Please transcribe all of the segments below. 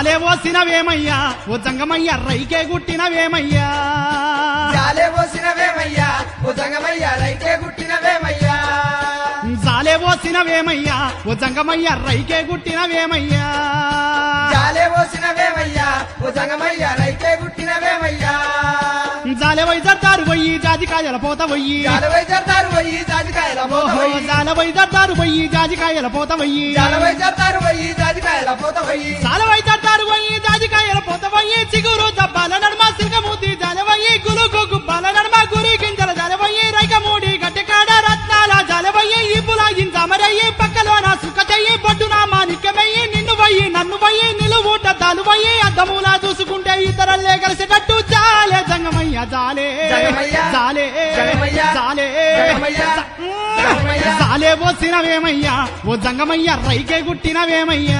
జాలే పోసినవేమయ్యా ఓ జంగమయ్య రైకే గుట్టినవేమయ్యా జాలే పోసినవేమయ్యా ఓ జంగమయ్యా రైకే గుట్టినవేమయ్యా జాలే పోసినవేమయ్యా ఓ జంగమయ్య రైకే గుట్టినవేమయ్యా జాలే పోసినవేమయ్యా ఓ జంగమయ్యా రైకే గుట్టినవేమయ్యా జాలే వైదర్దారు పోయి జాజికాయల పోత పోయి జాలవై జర్దారు పోయి జాజికాయల పోత ఓహో పోయి జాల వైదర్దారు పోయి జాజికాయల పోత పోయి జాలవై జర్దారు పోయి జాజికాయల పోత పోయి జాల వైదర్దారు పోయి జాజికాయల పోత పోయి చిగురు దబ్బాల నడుమ సిల్కమూతి జాలవయ్యి గులుగు గుబ్బాల నడుమ గురి గింజల జాలవయ్యి రైకమూడి గట్టెకాడ రత్నాల జాలవయ్యి ఇబ్బుల ఇంజమరయ్యి పక్కలోన సుఖ చెయ్యి బొడ్డున మాణిక్యమయ్యి నిన్ను వయ్యి నన్ను వయ్యి నిలువుట దాలువయ్యి అద్దములా చూసుకుంటే ఇతరల్లే కలిసేటట్టు జాలే జంగమయ్య జాలే జంగమయ్య, జాలే జంగమయ్య, జాలే జంగమయ్య, జంగమయ్య. జాలే పోసినవేమయ్యా ఓ జంగమయ్య రైకే గుట్టినవేమయ్యా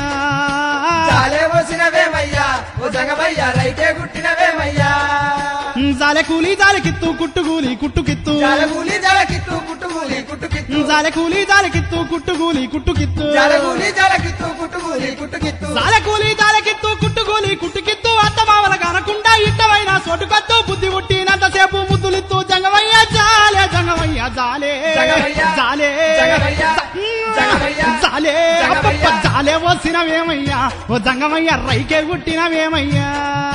జాలే పోసినవేమయ్యా ఓ జంగమయ్యా రైకే గుట్టినవేమయ్యా జాలె కూలి జాలెకిత్తు కుట్టుగూలి కుట్టుకిత్తు జాలగూలి జాలకిత్తు కుట్టుగూలి కుట్టుకిత్తు జాలె కూలి జాలెకిత్తు కుట్టుగూలి కుట్టుకిత్తు జాలగూలి జాలకిత్తు కుట్టుగూలి కుట్టుకిత్తు జాలె కూలి జాలెకిత్తు కుట్టుగూలి కుట్టుకిత్తు అత్తమావల కనకుండా ఇట్టవైన సోటుకొత్తు బుద్ధి పుట్టినంతసేపు ముద్దులిత్తు జంగమయ్య జాలే జంగమయ్య జాలే జంగమయ్య, జాలే జంగమయ్య, జంగమయ్య, జాలే జంగమయ్య. అబ్బబ్బ, జాలే పోసినవేమయ్యా ఓ జంగమయ్య రైకే గుట్టినవేమయ్యా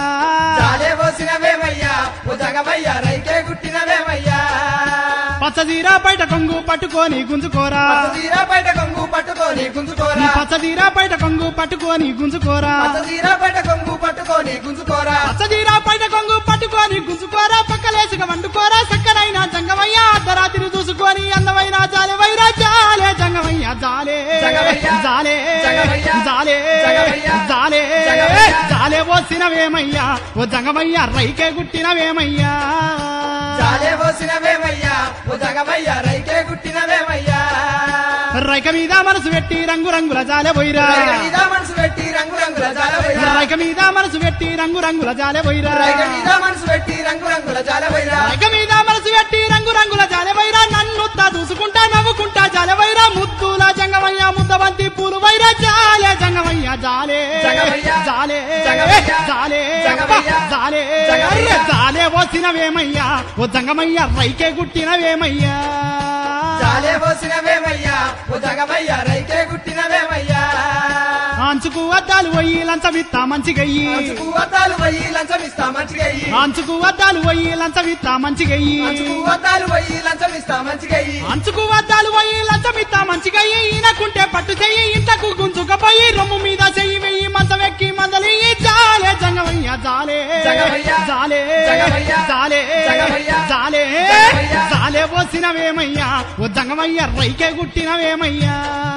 జాలే పోసినవేమయ్యా ఓ జంగమయ్యా రైకే గుట్టినవేమయ్యా పచ్చదీరా బయట కొంగు పట్టుకొని గుంజుకోరా పచ్చదీర బయట కొంగు పట్టుకొని గుంజుకోరా పచ్చదీరా బయట కొంగు పట్టుకొని గుంజుకోరా పచ్చదీర బయట కొంగు పట్టుకొని గుంజుకోరా పచ్చదీరా బయట కొంగు పట్టుకొని గుంజుకోరా పక్కలేసుక వండుకోరా చక్కనైన జంగమయ్య అర్ధరాత్రి చూసుకొని అందమైన జాలే వైరా జాలే జంగమయ్య జాలే జంగమయ్య, జాలే జంగమయ్య, జాలే జంగమయ్య, జాలే జంగమయ్య. జాలే పోసినవేమయ్యా ఓ జంగమయ్య రైకే గుట్టినవేమయ్యా జాలే పోసినవేమయ్యా ఓ జంగమయ్యా రైకే గుట్టినవేమయ్యా రైక మీద మనసు పెట్టి రంగు రంగుల జాలే పోయిరా రైగ మీద మనసు పెట్టి రంగు రంగుల జాల వైరా రైక మీద మనసు పెట్టి రంగు రంగుల జాలే పోయిరా రైగ మీద మనసు పెట్టి రంగు రంగుల జాల వైరా రైక మీద మనసు పెట్టి రంగు రంగుల జాలే వైరా నన్ను చూసుకుంటా నవ్వుకుంటా జాలే వైరా ముద్దుల జంగమయ్య ముద్దబంతి పూలు వైరా జాలే జంగమయ్య జాలే జంగమయ్య, జాలే జంగమయ్య, జాలే జంగమయ్య, జాలే జంగమయ్య. అర్రె, జాలే పోసినవేమయ్యా ఓ జంగమయ్య రైకే గుట్టినవేమయ్యా జాలే పోసినవేమయ్యా ఓ జంగమయ్యా రైకే గుట్టినవేమయ్యా అంచుకు అద్దాలు పోయి లంచమిత్తా మంచిగయ్యి అంచుకు వద్దాలు పోయి లంచం ఇస్తా మంచిగా అయ్యి అంచుకు అద్దాలు పోయి లంచమిత్తా మంచిగయ్యి అంచుకు వద్దాలు పోయి లంచం ఇస్తా మంచిగా అయ్యి అంచుకు వద్దాలు పోయి లంచమిత్తా మంచిగా ఈయనకుంటే పట్టు చెయ్యి ఇంతకు గుంజుకపోయి రొమ్ము మీద చెయ్యి వెయ్యి మంచం ఎక్కి మందలి జాలే జంగమయ్య జాలే జంగమయ్య, జాలే జంగమయ్య, జాలే జంగమయ్య, జాలే జంగమయ్య. జాలే పోసినవేమయ్యా ఓ జంగమయ్య రైకే గుట్టినవేమయ్యా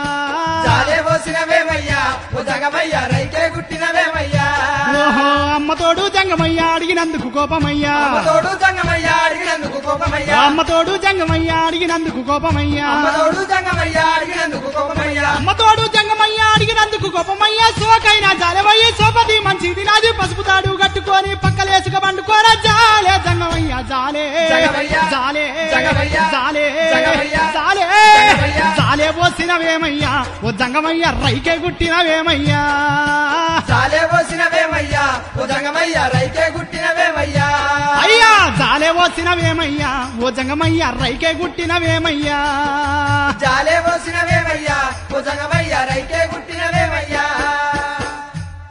జాలే పోసినవేమయ్యా ఓ జంగమయ్యా రైకే గుట్టినవేమయ్యా ఓహో అమ్మతోడు జంగమయ్య అడిగినందుకు కోపమయ్యా అమ్మతోడు జంగమయ్యా అడిగినందుకు కోపమయ్యా అమ్మతోడు జంగమయ్య అడిగినందుకు కోపమయ్యా అమ్మతోడు జంగమయ్యా అడిగినందుకు కోపమయ్యా అమ్మతోడు జంగమయ్య అడిగినందుకు కోపమయ్య సోకైన జాలవయ్య సోపతి మంచిది నాది పసుపు తాడు కట్టుకొని పక్కలేసుక పండుకోరా జాలే జంగమయ్య జాలే జంగమయ్య, జాలే జంగమయ్య, జాలే జంగమయ్య, జాలే జంగమయ్య. జాలే పోసినవేమయ్యా ఓ జంగమయ్య రైకే గుట్టినవేమయ్యా జాలే పోసినవేమయ్యా ఓ జంగమయ్యా రైకే గుట్టినవేమయ్యా అయ్యా జాలే పోసినవేమయ్యా ఓ జంగమయ్య రైకే గుట్టినవేమయ్యా జాలే పోసినవేమయ్యా ఓ జంగమయ్యా